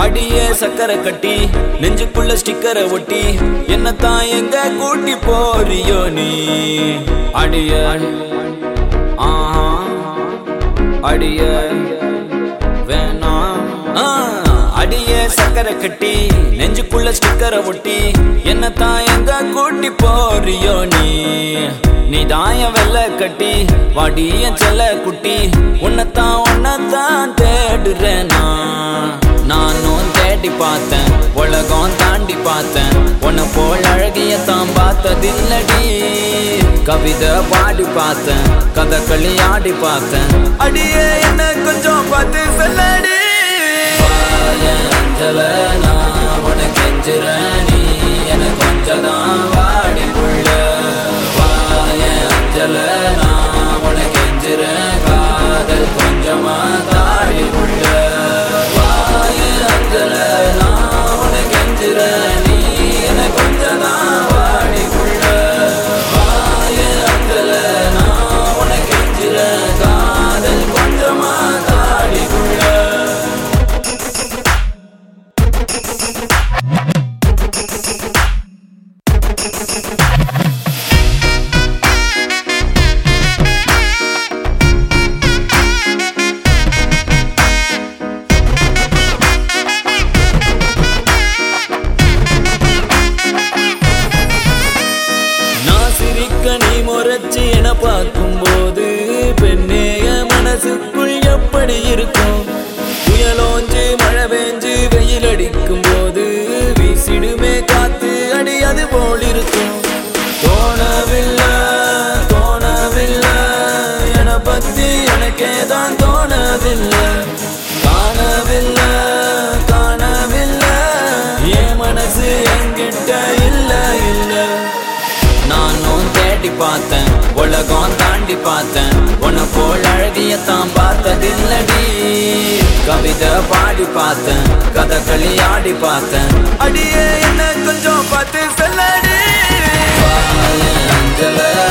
அடியே சக்கரை கட்டி நெஞ்சுக்குள்ள ஸ்டிக்கரை ஒட்டி என்னத்தான் எங்க கூட்டி போறியோ நீ அடிய ஆஹா அடிய வேணாம் ஆ, அடியே சக்கரை கட்டி நெஞ்சுக்குள்ள ஸ்டிக்கரை ஒட்டி என்னத்தான் எங்க கூட்டி போறியோ நீ நீ தாய வெள்ள கட்டி வாடிய செல்ல குட்டி உன்னைத்தான் உன்னைத்தான் தேடுறேன் நான் நானும் தேடி பார்த்தேன் உலகம் தாண்டி பார்த்தேன் உன்னை போல் அழகிய தான் பார்த்ததில்லடி கவிதை பாடி பார்த்தேன் கதகளி ஆடி பார்த்தேன் அடியே என்ன கொஞ்சம் பார்த்து சொல்லடி அஞ்சல நான் உனக்கு கெஞ்சுறேன் நீ எனக்கு கொஞ்சம் தான் வாடி புள்ள வாய அஞ்சல நான் உனக்கு கெஞ்சுறேன் காதல் கொஞ்சமா தாடி புள்ள வாய அஞ்சல நான் உனக்கு கெஞ்சுறேன் நீ எனக்கு கொஞ்சம் தான் வாடி புள்ள வாய அஞ்சல நான் உனக்கு கெஞ்சுறேன் காதல் கொஞ்சமா தாடி புள்ள நான் சிரிக்க நீ முறைச்சு என பார்க்கும்போது பெண்ணே என் மனசுக்குள் எப்படி இருக்கும் புயலோஞ்சு மழை பெஞ்சு வெயில் அடிக்கும் போது வீசிடுமே காத்து அடி அது போல் இருக்கும் தோணவில்லை தோணவில்லை என பத்தி எனக்கே தான் தோணவில்லை காணவில்லை காணவில்லை என் மனசு என்கிட்ட இல்ல இல்ல நானும் தேடி பார்த்தேன் உலகம் தாண்டி பார்த்தேன் உன்னை போல் அழகிய தான் பார்த்ததில்லடி கவிதை பாடி பார்த்தேன் கதகளி ஆடி பார்த்தேன் அடியே என்ன கொஞ்சம் பார்த்து சொல்லடி வாய அஞ்சல